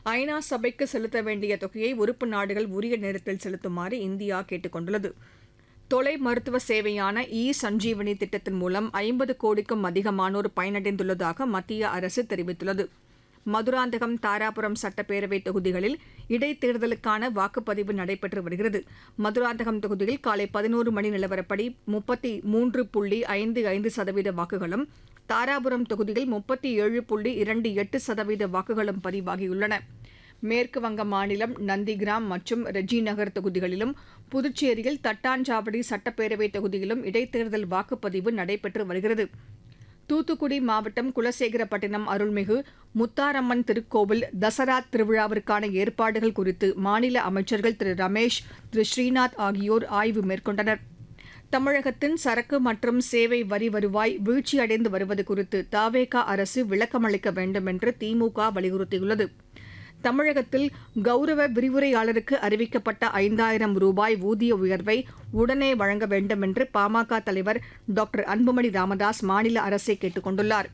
ஐநா சபைக்கு செலுத்த வேண்டிய தொகையை உறுப்பு நாடுகள் உரிய நேரத்தில் செலுத்துமாறு இந்தியா கேட்டுக் கொண்டுள்ளது தொலை மருத்துவ சேவையான இ சஞ்சீவனி திட்டத்தின் மூலம் ஐம்பது கோடிக்கும் அதிகமானோர் பயனடைந்துள்ளதாக மத்திய அரசு தெரிவித்துள்ளது மதுராந்தகம் தாராபுரம் சட்டப்பேரவை தொகுதிகளில் இடைத்தேர்தலுக்கான வாக்குப்பதிவு நடைபெற்று வருகிறது மதுராந்தகம் தொகுதியில் காலை பதினோரு மணி நிலவரப்படி முப்பத்தி மூன்று புள்ளி ஐந்து ஐந்து சதவீத வாக்குகளும் தாராபுரம் தொகுதியில் முப்பத்தி ஏழு புள்ளி இரண்டு எட்டு சதவீத வாக்குகளும் பதிவாகியுள்ளன மேற்கு வங்க மாநிலம் நந்திகிராம் மற்றும் ரெஜி நகர் தொகுதிகளிலும் புதுச்சேரியில் தட்டாஞ்சாவடி சட்டப்பேரவை தொகுதியிலும் இடைத்தேர்தல் வாக்குப்பதிவு நடைபெற்று வருகிறது தூத்துக்குடி மாவட்டம் குலசேகரப்பட்டினம் அருள்மிகு முத்தாரம்மன் திருக்கோவில் தசரா திருவிழாவிற்கான ஏற்பாடுகள் குறித்து மாநில அமைச்சர்கள் திரு ரமேஷ் திரு ஸ்ரீநாத் ஆகியோர் ஆய்வு மேற்கொண்டனர் தமிழகத்தின் சரக்கு மற்றும் சேவை வரி வருவாய் வீழ்ச்சியடைந்து வருவது குறித்து தாவேகா அரசு விளக்கமளிக்க வேண்டும் என்று திமுக வலியுறுத்தியுள்ளது தமிழகத்தில் கௌரவ விரிவுரையாளருக்கு அறிவிக்கப்பட்ட ஐந்தாயிரம் ரூபாய் ஊதிய உயர்வை உடனே வழங்க வேண்டும் என்று பாமக தலைவர் டாக்டர் அன்புமணி ராமதாஸ் மாநில அரசை கேட்டுக் கொண்டுள்ளார்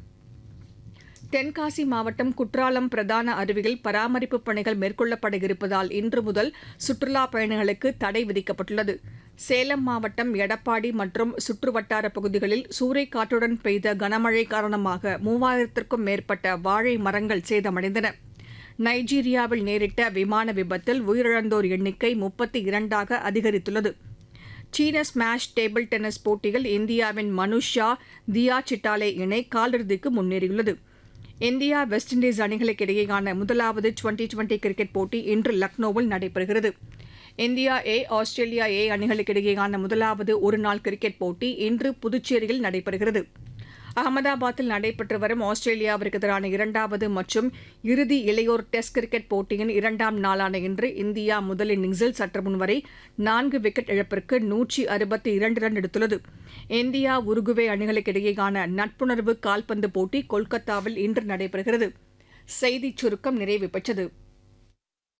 தென்காசி மாவட்டம் குற்றாலம் பிரதான அருவியில் பராமரிப்பு பணிகள் மேற்கொள்ளப்பட இருப்பதால் இன்று முதல் சுற்றுலா பயணிகளுக்கு தடை விதிக்கப்பட்டுள்ளது சேலம் மாவட்டம் எடப்பாடி மற்றும் சுற்றுவட்டார பகுதிகளில் சூறைக்காற்றுடன் பெய்த கனமழை காரணமாக மூவாயிரத்திற்கும் மேற்பட்ட வாழை மரங்கள் சேதமடைந்தன நைஜீரியாவில் நேரிட்ட விமான விபத்தில் உயிரிழந்தோர் எண்ணிக்கை முப்பத்தி இரண்டாக அதிகரித்துள்ளது சீன ஸ்மாஷ் டேபிள் டென்னிஸ் போட்டியில் இந்தியாவின் மனுஷ் ஷா தியா சிட்டாலே இணை காலிறுதிக்கு முன்னேறியுள்ளது இந்தியா வெஸ்ட் இண்டீஸ் அணிகளுக்கு இடையேயான முதலாவது டுவெண்டி டுவெண்டி கிரிக்கெட் போட்டி இன்று லக்னோவில் நடைபெறுகிறது இந்தியா ஏ ஆஸ்திரேலியா ஏ அணிகளுக்கு இடையேயான முதலாவது ஒருநாள் கிரிக்கெட் போட்டி இன்று புதுச்சேரியில் நடைபெறுகிறது அகமதாபாத்தில் நடைபெற்று வரும் ஆஸ்திரேலியாவிற்கு எதிரான இரண்டாவது மற்றும் இறுதி இளையோர் டெஸ்ட் கிரிக்கெட் போட்டியின் இரண்டாம் நாளான இன்று இந்தியா முதல் இன்னிங்ஸில் சற்று முன்வரை நான்கு விக்கெட் இழப்பிற்கு நூற்றி அறுபத்தி இரண்டு ரன் எடுத்துள்ளது இந்தியா உருகுவே அணிகளுக்கு இடையேயான நட்புணர்வு கால்பந்து போட்டி கொல்கத்தாவில் இன்று நடைபெறுகிறது செய்திச் சுருக்கம் நிறைவு பெற்றது